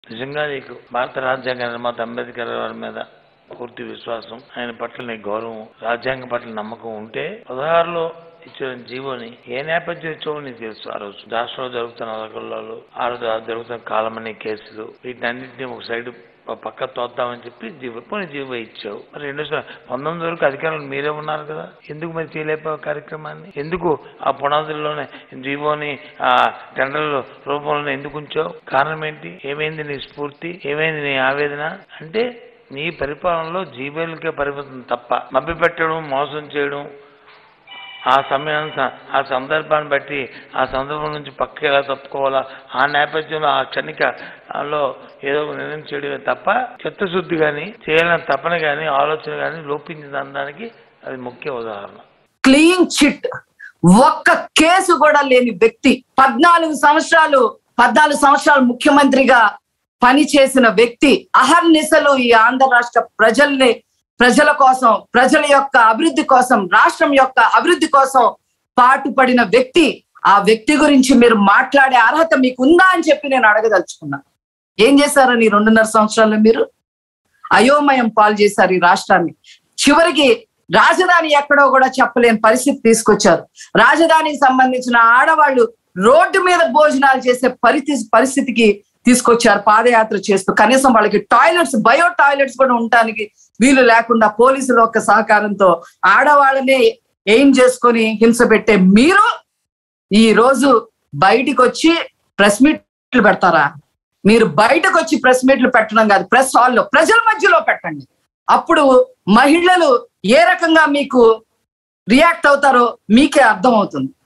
నిజంగా నీకు భారత రాజ్యాంగ నిర్మాత అంబేద్కర్ గారి మీద పూర్తి విశ్వాసం ఆయన పట్ల నీ గౌరవం రాజ్యాంగం పట్ల నమ్మకం ఉంటే పదహారులో ఇచ్చిన జీవోని ఏ నేపథ్యం ఇచ్చావో నీకు తెలుసు ఆ రోజు రాష్ట్రంలో జరుగుతున్న అలకల్లాలు ఆ రోజు జరుగుతున్న కాలమని కేసులు వీటన్నింటినీ ఒక సైడ్ పక్క తోద్దామని చెప్పి జీవో పోనీ జీవో ఇచ్చావు మరి రెండు సా- పంతొమ్మిది వరకు అధికారులు మీరే ఉన్నారు కదా ఎందుకు మరి చేయలేకపోయావు కార్యక్రమాన్ని ఎందుకు ఆ పునాదుల్లోనే జీవోని ఆ టెండర్ల రూపంలో ఎందుకు ఉంచావు కారణం ఏంటి ఏమైంది నీ స్ఫూర్తి ఏమైంది నీ ఆవేదన అంటే నీ పరిపాలనలో జీవోలకే పరిమితం తప్ప మభ్యపెట్టడం మోసం చేయడం ఆ సమయాన్ని స- ఆ సందర్భాన్ని బట్టి ఆ సందర్భం నుంచి పక్క ఎలా తప్పుకోవాలా ఆ నేపథ్యంలో ఆ క్షణికలో ఏదో ఒక నిర్ణయం చేయడమే తప్ప చిత్తశుద్ధి కానీ చేయాలని తపన కానీ ఆలోచన కానీ లోపించడానికి అది ముఖ్య ఉదాహరణ క్లీన్ చిట్ ఒక్క కేసు కూడా లేని వ్యక్తి పద్నాలుగు సంవత్సరాలు పద్నాలుగు సంవత్సరాలు ముఖ్యమంత్రిగా పనిచేసిన వ్యక్తి అహర్నిశలు ఈ ఆంధ్ర రాష్ట్ర ప్రజల్ని ప్రజల కోసం ప్రజల యొక్క అభివృద్ధి కోసం రాష్ట్రం యొక్క అభివృద్ధి కోసం పాటుపడిన వ్యక్తి ఆ వ్యక్తి గురించి మీరు మాట్లాడే అర్హత మీకు ఉందా అని చెప్పి నేను అడగదలుచుకున్నా ఏం చేశారని ఈ రెండున్నర సంవత్సరాల్లో మీరు అయోమయం పాలు చేశారు ఈ రాష్ట్రాన్ని చివరికి రాజధాని ఎక్కడో కూడా చెప్పలేని పరిస్థితి తీసుకొచ్చారు రాజధానికి సంబంధించిన ఆడవాళ్ళు రోడ్డు మీద భోజనాలు చేసే పరిస్థితి పరిస్థితికి తీసుకొచ్చారు పాదయాత్ర చేస్తూ కనీసం వాళ్ళకి టాయిలెట్స్ బయో టాయిలెట్స్ కూడా ఉండటానికి వీలు లేకుండా పోలీసుల యొక్క సహకారంతో ఆడవాళ్ళనే ఎయిమ్ చేసుకొని హింస పెట్టే మీరు ఈ రోజు బయటికి వచ్చి ప్రెస్ మీట్లు పెడతారా మీరు బయటకు వచ్చి ప్రెస్ మీట్లు పెట్టడం కాదు ప్రెస్ హాల్లో ప్రజల మధ్యలో పెట్టండి అప్పుడు మహిళలు ఏ రకంగా మీకు రియాక్ట్ అవుతారో మీకే అర్థం అవుతుంది